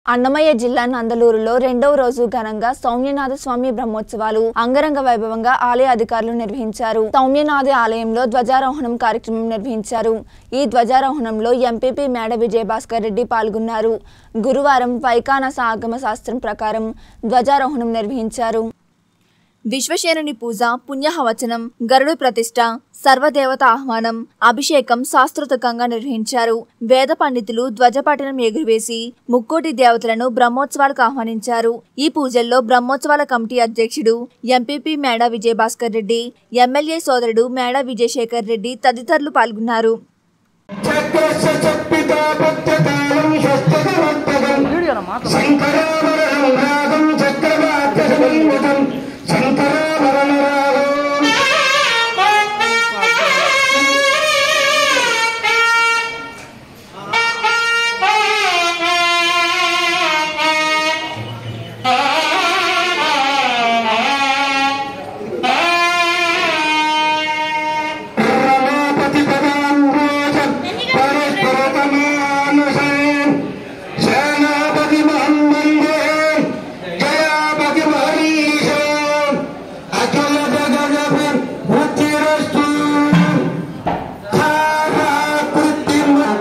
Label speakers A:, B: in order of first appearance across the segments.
A: అన్నమయ్య జిల్లా నందలూరులో రెండవ రోజు ఘనంగా సౌమ్యనాథ స్వామి బ్రహ్మోత్సవాలు అంగరంగ వైభవంగా ఆలయ అధికారులు నిర్వహించారు సౌమ్యనాథ ఆలయంలో ధ్వజారోహణం కార్యక్రమం నిర్వహించారు ఈ ధ్వజారోహణంలో ఎంపీపీ మేడ విజయభాస్కర్ రెడ్డి పాల్గొన్నారు గురువారం వైకానస ఆగమ శాస్త్రం ప్రకారం ధ్వజారోహణం నిర్వహించారు విశ్వశేనుని పూజ పుణ్యహవచనం గరుడు ప్రతిష్ట సర్వదేవత ఆహ్వానం అభిషేకం శాస్త్రోతకంగా నిర్వహించారు వేద పండితులు ధ్వజపటనం ఎగురవేసి ముక్కోటి దేవతలను బ్రహ్మోత్సవాలకు ఆహ్వానించారు ఈ పూజల్లో బ్రహ్మోత్సవాల కమిటీ అధ్యక్షుడు ఎంపీపీ మేడ విజయభాస్కర్ రెడ్డి ఎమ్మెల్యే సోదరుడు మేడ విజయశేఖర్ రెడ్డి తదితరులు పాల్గొన్నారు
B: చక్రస్య చక్పితాపత్యకాలం స్వస్థతమత్తగం శంకరాభరణం రాగం చక్రవార్తసమన్వితం శంకరాభరణ రాగం రమాపతి పదాంబోజం పరిస్ఫురతమానసేన్ సేనాపతి మహన్మందే జయాపతి మహరీశం అఖిల జగదపి వృత్తిరస్తు కృత్తిమత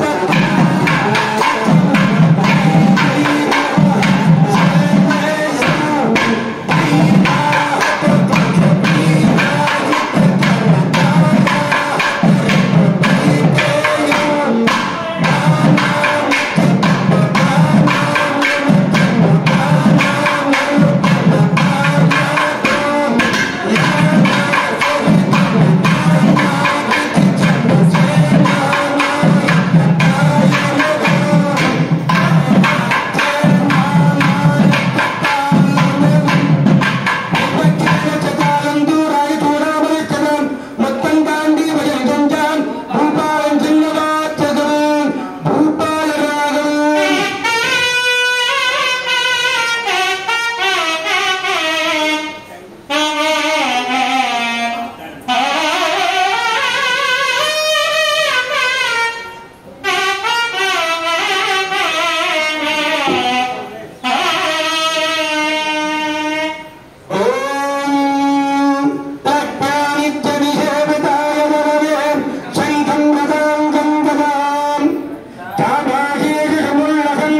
B: చకాలం దూరాయి చూడమరిచనం మొత్తం దాండి భజంజం భూపాలం చిన్నవాచకం భూపాల రాగం ఓం తత్వానిత్య నిషేవితాయ వరదే శంఖం గదాం గంగదాం చాభాషేషు సముల్లసం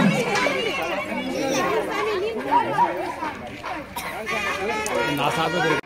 C: నా సాధన